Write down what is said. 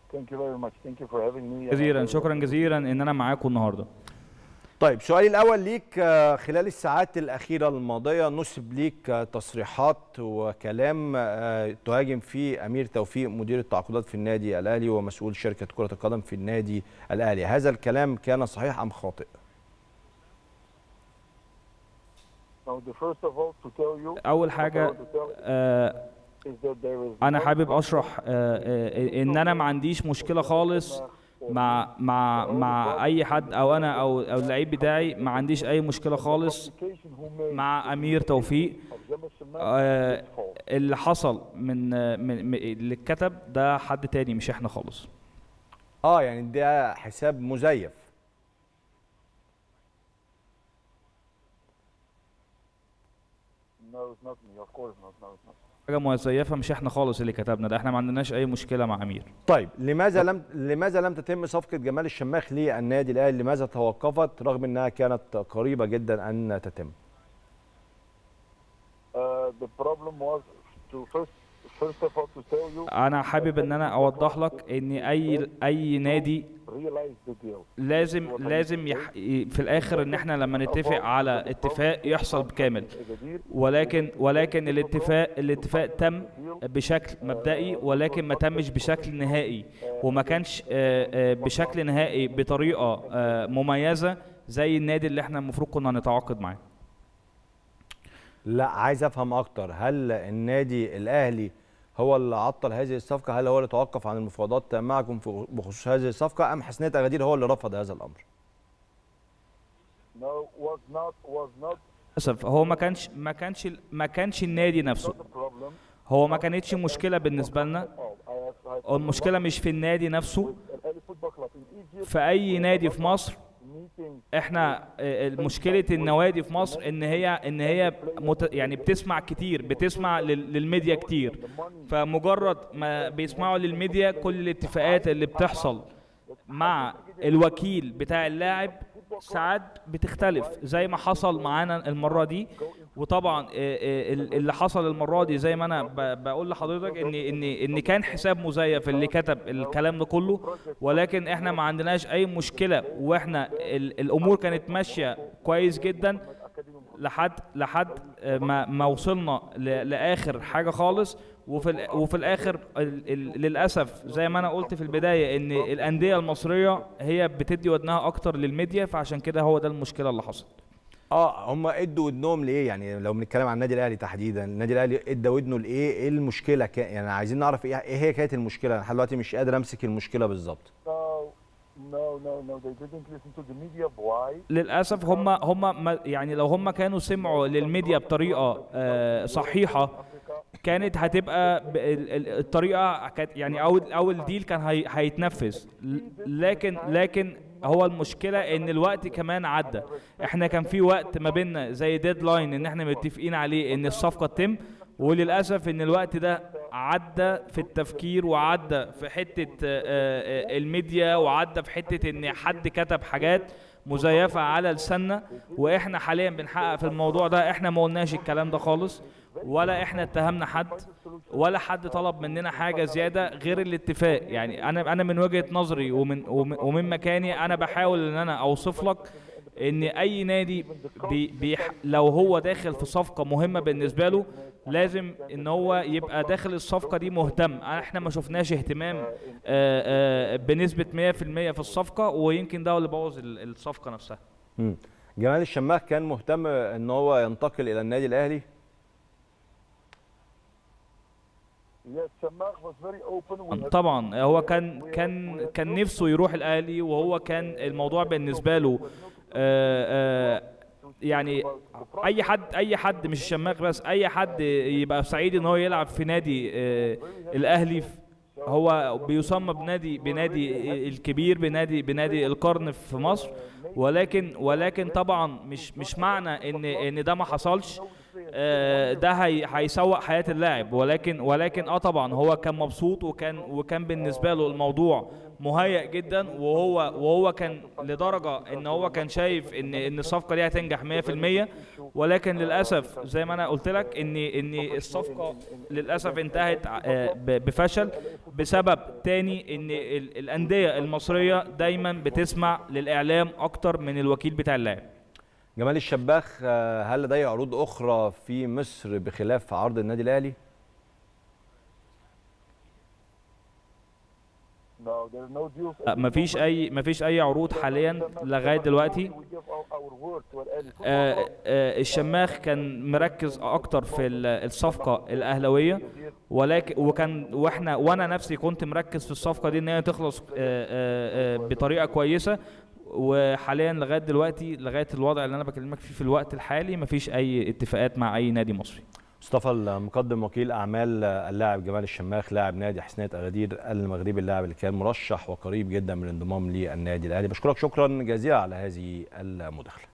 Thank you very much. Thank you for having me. جزيلا شكرا جزيلا ان انا معاكم النهارده طيب سؤالي الاول ليك آه، خلال الساعات الاخيره الماضيه نسب ليك آه، تصريحات وكلام آه، تهاجم فيه امير توفيق مدير التعاقدات في النادي الاهلي ومسؤول شركه كره القدم في النادي الاهلي هذا الكلام كان صحيح ام خاطئ Now, the first of all, to tell you, اول what I حاجه want to tell آه is that there is انا no حابب problem اشرح آه آه ان انا ما عنديش مشكله خالص مع مع مع اي حد او انا او او اللعيب بتاعي ما عنديش اي مشكله خالص communication who made مع امير توفيق of Jamal Shamak آه، is false. اللي حصل من من من- اللي اتكتب ده حد تاني مش احنا خالص اه يعني ده حساب مزيف No, it's not me. Of course not. No, it's not. حاجه مزيفه مش احنا خالص اللي كتبنا ده احنا ما عندناش اي مشكله مع امير طيب لماذا لم لماذا لم تتم صفقه جمال الشماخ للنادي الاهلي لماذا توقفت رغم انها كانت قريبه جدا ان تتم Uh, the problem was to first, first of all, to tell you انا حابب ان انا اوضح لك ان اي اي نادي realize the deal. لازم لازم يح... في الاخر ان احنا لما نتفق على اتفاق يحصل بكامل Agadir, ولكن ولكن الاتفاق الاتفاق تم بشكل مبدئي ولكن ما تمش بشكل نهائي وما كانش آه، آه، بشكل نهائي بطريقه آه، مميزه زي النادي اللي احنا المفروض كنا نتعاقد معاه لا عايز افهم اكتر هل النادي الاهلي هو اللي عطل هذه الصفقه هل هو اللي توقف عن المفاوضات معكم في- بخصوص هذه الصفقه ام حسنيه اغادير هو اللي رفض هذا الامر no, was not, was not للاسف هو ما كانش ما كانش ما كانش النادي نفسه the problem. هو ما كانتش مشكله بالنسبه لنا Oh, I have, I have المشكله مش في النادي نفسه Al Ahly Football Club in Egypt في اي نادي في مصر meeting احنا آه، مشكله النوادي في مصر ان هي ان هي مت يعني بتسمع كتير بتسمع لل- للميديا كتير فمجرد ما بيسمعوا للميديا كل الاتفاقات اللي بتحصل مع الوكيل بتاع اللاعب ساعات بتختلف زي ما حصل معانا المره دي وطبعا آه، آه، ال- اللي حصل المره دي زي ما انا ب- بقول لحضرتك ان ان ان كان حساب مزيف اللي كتب الكلام ده كله ولكن احنا ما عندناش اي مشكله واحنا ال- الامور كانت ماشيه كويس جدا لحد لحد آه، ما ما وصلنا ل- لاخر حاجه خالص وفي ال- وفي الاخر ال- ال- للاسف زي ما انا قلت في البدايه ان الانديه المصريه هي بتدي ودنها اكتر للميديا فعشان كده هو ده المشكله اللي حصلت اه هم ادوا ودنهم لايه يعني لو بنتكلم عن النادي الاهلي تحديدا النادي الاهلي ادى ودنه لايه ايه المشكله كان يعني عايزين نعرف ايه ايه هي كانت المشكله انا لحد دلوقتي مش قادر امسك المشكله بالظبط No, no, no, no. They didn't listen to the media. Why? للاسف هم هم ما- يعني لو هم كانوا سمعوا للميديا بطريقه آه، صحيحه كانت هتبقى ب- ال- ال- الطريقه كانت يعني اول اول ديل كان هي- هيتنفذ ل- لكن لكن هو المشكله ان الوقت كمان عدى احنا كان في وقت ما بيننا زي ديدلاين ان احنا متفقين عليه ان الصفقه تتم وللاسف ان الوقت ده عدى في التفكير وعدى في حته آه، آه، الميديا وعدى في حته ان حد كتب حاجات مزيفه على لساننا واحنا حاليا بنحقق في الموضوع ده احنا ما قلناش الكلام ده خالص ولا احنا اتهمنا حد ولا حد طلب مننا حاجه زياده غير الاتفاق يعني انا انا من وجهه نظري ومن ومن ومن مكاني انا بحاول ان انا اوصف لك ان اي نادي بي بيح لو هو داخل في صفقه مهمه بالنسبه له لازم ان هو يبقى داخل الصفقه دي مهتم احنا ما شفناش اهتمام آه، آه، بنسبه 100% في الصفقه ويمكن ده اللي بوظ ال- الصفقه نفسها مم. جمال الشماخ كان مهتم ان هو ينتقل الى النادي الاهلي Yes, Shamakh was very open. We had طبعا هو كان كان كان نفسه يروح الاهلي وهو كان الموضوع بالنسبه له آه، آه، يعني اي حد اي حد مش الشماغ بس اي حد يبقى سعيد ان هو يلعب في نادي آه، الاهلي هو بيسمى بنادي بنادي الكبير بنادي بنادي القرن في مصر ولكن ولكن طبعا مش مش معنى ان ان ده ما حصلش آه، ده هي هيسوق حياه اللاعب ولكن ولكن اه طبعا هو كان مبسوط وكان وكان بالنسبه له الموضوع مهيأ جدا وهو وهو كان لدرجه ان هو كان شايف ان ان الصفقه دي هتنجح 100% ولكن للاسف زي ما انا قلت لك ان ان الصفقه للاسف انتهت آه، ب- بفشل بسبب تاني ان ال- الانديه المصريه دايما بتسمع للاعلام اكتر من الوكيل بتاع اللاعب جمال الشباخ آه، هل لديه عروض اخرى في مصر بخلاف عرض النادي الاهلي No, there's no deals. آه، مفيش اي مفيش اي عروض حاليا لغايه دلوقتي We give our, our word to Al-Ahli. آه، آه، الشماخ كان مركز اكتر في ال- الصفقه الاهلاويه ولكن وكان واحنا وانا نفسي كنت مركز في الصفقه دي ان هي تخلص آه، آه، آه، بطريقه كويسه وحاليا لغايه دلوقتي لغايه الوضع اللي انا بكلمك فيه في الوقت الحالي مفيش اي اتفاقات مع اي نادي مصري مصطفى المقدم وكيل اعمال اللاعب جمال الشماخ لاعب نادي حسنيه اغادير المغربي اللاعب اللي كان مرشح وقريب جدا من الانضمام للنادي الاهلي بشكرك شكرا جزيلا على هذه المداخله